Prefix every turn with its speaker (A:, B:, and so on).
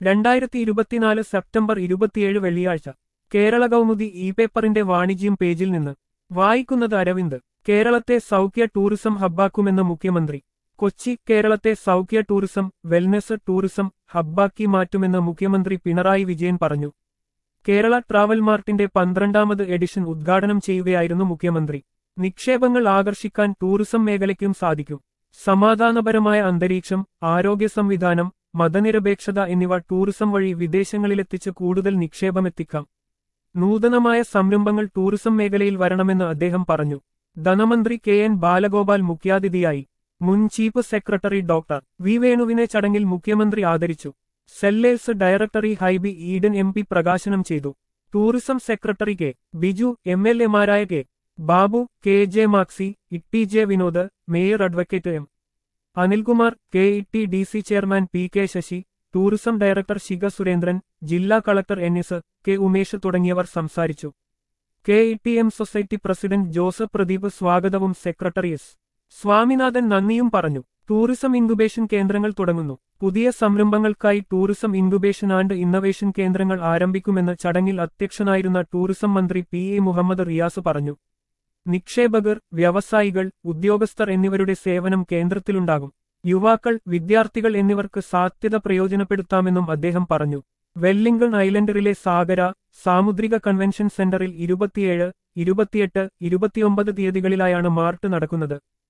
A: രണ്ടായിരത്തി ഇരുപത്തിനാല് സെപ്റ്റംബർ ഇരുപത്തിയേഴ് വെള്ളിയാഴ്ച കേരള കൗമുദി ഇ പേപ്പറിന്റെ വാണിജ്യം പേജിൽ നിന്ന് വായിക്കുന്നത് അരവിന്ദ് കേരളത്തെ സൗഖ്യ ടൂറിസം ഹബ്ബാക്കുമെന്ന് മുഖ്യമന്ത്രി കൊച്ചി കേരളത്തെ സൗഖ്യ ടൂറിസം വെൽനെസ് ടൂറിസം ഹബ്ബാക്കി മാറ്റുമെന്ന് മുഖ്യമന്ത്രി പിണറായി വിജയൻ പറഞ്ഞു കേരള ട്രാവൽ മാർട്ടിന്റെ പന്ത്രണ്ടാമത് എഡിഷൻ ഉദ്ഘാടനം ചെയ്യുകയായിരുന്നു മുഖ്യമന്ത്രി നിക്ഷേപങ്ങൾ ആകർഷിക്കാൻ ടൂറിസം മേഖലയ്ക്കും സാധിക്കും സമാധാനപരമായ അന്തരീക്ഷം ആരോഗ്യ സംവിധാനം മതനിരപേക്ഷത എന്നിവ ടൂറിസം വഴി വിദേശങ്ങളിലെത്തിച്ച് കൂടുതൽ നിക്ഷേപമെത്തിക്കാം നൂതനമായ സംരംഭങ്ങൾ ടൂറിസം മേഖലയിൽ വരണമെന്ന് അദ്ദേഹം പറഞ്ഞു ധനമന്ത്രി കെ എൻ ബാലഗോപാൽ മുഖ്യാതിഥിയായി മുൻ ചീഫ് സെക്രട്ടറി ഡോക്ടർ വി വേണുവിനെ ചടങ്ങിൽ മുഖ്യമന്ത്രി ആദരിച്ചു sellers directory Hibi Eden M P പ്രകാശനം ചെയ്തു tourism secretary K Biju M L എമാരായ K Babu K J Maxi T J Vinod mayor advocate M Anilkumar K E T D C chairman P K Sasi tourism director Shikha Surendran ജില്ലാ collector N S K Umesh തുടങ്ങിയവർ സംസാരിച്ചു K E T M society president Joseph Pradeep സ്വാഗതവും secretary S Swaminathan നന്ദിയും പറഞ്ഞു tourism incubation കേന്ദ്രങ്ങൾ തുടങ്ങുന്നു പുതിയ സംരംഭങ്ങൾക്കായി ടൂറിസം ഇൻക്യുബേഷൻ ആൻഡ് ഇന്നവേഷൻ കേന്ദ്രങ്ങൾ ആരംഭിക്കുമെന്ന് ചടങ്ങിൽ അധ്യക്ഷനായിരുന്ന ടൂറിസം മന്ത്രി പി എ മുഹമ്മദ് റിയാസ് പറഞ്ഞു നിക്ഷേപകർ വ്യവസായികൾ ഉദ്യോഗസ്ഥർ എന്നിവരുടെ സേവനം കേന്ദ്രത്തിലുണ്ടാകും യുവാക്കൾ വിദ്യാർത്ഥികൾ എന്നിവർക്ക് സാധ്യത പ്രയോജനപ്പെടുത്താമെന്നും അദ്ദേഹം പറഞ്ഞു വെല്ലിംഗൺ ഐലൻഡറിലെ സാഗര സാമുദ്രിക കൺവെൻഷൻ സെന്ററിൽ ഇരുപത്തിയേഴ് ഇരുപത്തിയെട്ട് ഇരുപത്തിയൊമ്പത് തീയതികളിലായാണ് മാർട്ട് നടക്കുന്നത്